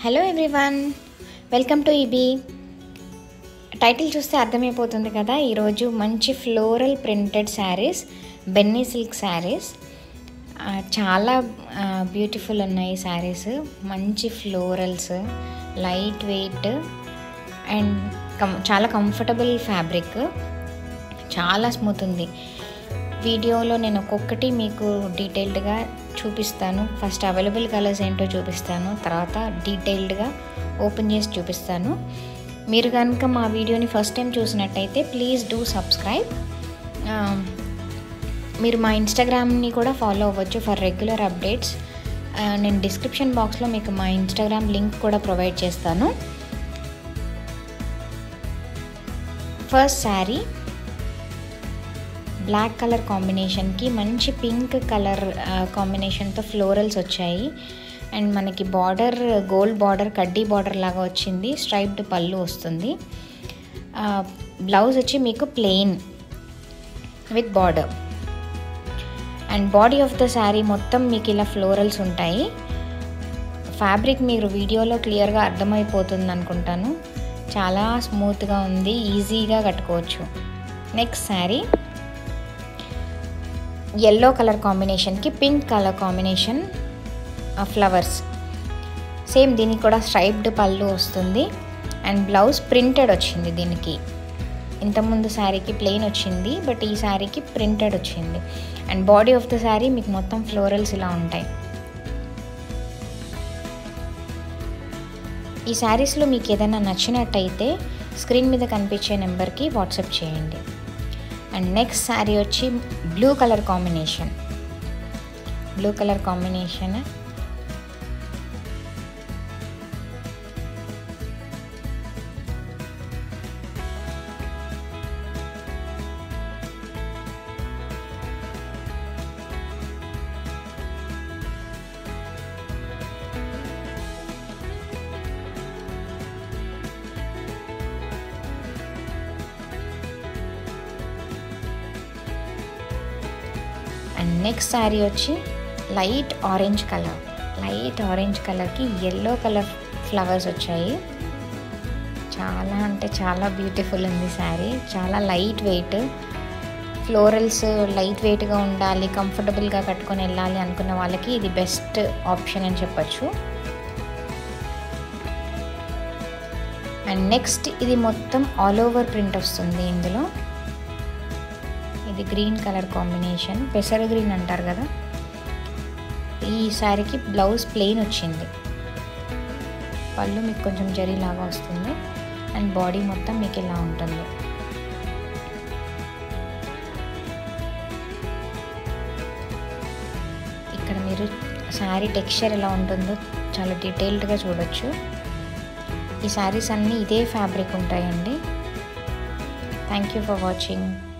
hello everyone welcome to EB title చూస్తే అర్థమైపోతుంది కదా ఈరోజు మంచి ఫ్లోరల్ ప్రింటెడ్ శారీస్ బెన్నీ సిల్క్ శారీస్ చాలా బ్యూటిఫుల్ ఉన్నాయి శారీస్ మంచి ఫ్లోరల్స్ లైట్ వెయిట్ అండ్ కం చాలా కంఫర్టబుల్ ఫ్యాబ్రిక్ చాలా స్మూత్ ఉంది వీడియోలో నేను ఒక్కొక్కటి మీకు డీటెయిల్డ్గా చూపిస్తాను ఫస్ట్ అవైలబుల్ కలర్స్ ఏంటో చూపిస్తాను తర్వాత డీటెయిల్డ్గా ఓపెన్ చేసి చూపిస్తాను మీరు కనుక మా వీడియోని ఫస్ట్ టైం చూసినట్టయితే ప్లీజ్ డూ సబ్స్క్రైబ్ మీరు మా ఇన్స్టాగ్రామ్ని కూడా ఫాలో అవ్వచ్చు ఫర్ రెగ్యులర్ అప్డేట్స్ నేను డిస్క్రిప్షన్ బాక్స్లో మీకు మా ఇన్స్టాగ్రామ్ లింక్ కూడా ప్రొవైడ్ చేస్తాను ఫస్ట్ శారీ బ్లాక్ కలర్ కాంబినేషన్కి మంచి పింక్ కలర్ కాంబినేషన్తో ఫ్లోరల్స్ వచ్చాయి అండ్ మనకి బార్డర్ గోల్డ్ బార్డర్ కడ్డీ బార్డర్ లాగా వచ్చింది స్ట్రైప్డ్ పళ్ళు వస్తుంది బ్లౌజ్ వచ్చి మీకు plain with border and body of the sari మొత్తం మీకు ఇలా ఫ్లోరల్స్ ఉంటాయి ఫ్యాబ్రిక్ మీరు వీడియోలో క్లియర్గా అర్థమైపోతుంది అనుకుంటాను చాలా స్మూత్గా ఉంది ఈజీగా కట్టుకోవచ్చు నెక్స్ట్ శారీ ఎల్లో కలర్ కాంబినేషన్కి pink colour combination flowers same దీనికి కూడా స్ట్రైప్డ్ పళ్ళు వస్తుంది అండ్ బ్లౌజ్ ప్రింటెడ్ వచ్చింది దీనికి ఇంతకుముందు శారీకి ప్లెయిన్ వచ్చింది బట్ ఈ శారీకి ప్రింటెడ్ వచ్చింది and body of the sari మీకు మొత్తం ఫ్లోరల్స్ ఇలా ఉంటాయి ఈ శారీస్లో మీకు ఏదైనా నచ్చినట్టయితే స్క్రీన్ మీద కనిపించే నెంబర్కి వాట్సాప్ చేయండి అండ్ నెక్స్ట్ శారీ వచ్చి blue colour combination blue colour combination and next sari వచ్చి light orange colour light orange కలర్కి ఎల్లో కలర్ ఫ్లవర్స్ వచ్చాయి చాలా అంటే చాలా బ్యూటిఫుల్ ఉంది శారీ చాలా లైట్ వెయిట్ ఫ్లోరల్స్ లైట్ వెయిట్గా ఉండాలి కంఫర్టబుల్గా కట్టుకొని వెళ్ళాలి అనుకున్న వాళ్ళకి ఇది బెస్ట్ ఆప్షన్ అని చెప్పచ్చు అండ్ నెక్స్ట్ ఇది మొత్తం ఆల్ ఓవర్ ప్రింట్ వస్తుంది ఇందులో ఇది గ్రీన్ కలర్ కాంబినేషన్ పెసర గ్రీన్ అంటారు కదా ఈ శారీకి బ్లౌజ్ ప్లెయిన్ వచ్చింది పళ్ళు మీకు కొంచెం జరీలాగా వస్తుంది అండ్ బాడీ మొత్తం మీకు ఇలా ఉంటుంది ఇక్కడ మీరు శారీ టెక్స్చర్ ఎలా ఉంటుందో చాలా డీటెయిల్డ్గా చూడొచ్చు ఈ శారీస్ అన్నీ ఇదే ఫ్యాబ్రిక్ ఉంటాయండి థ్యాంక్ యూ ఫర్ వాచింగ్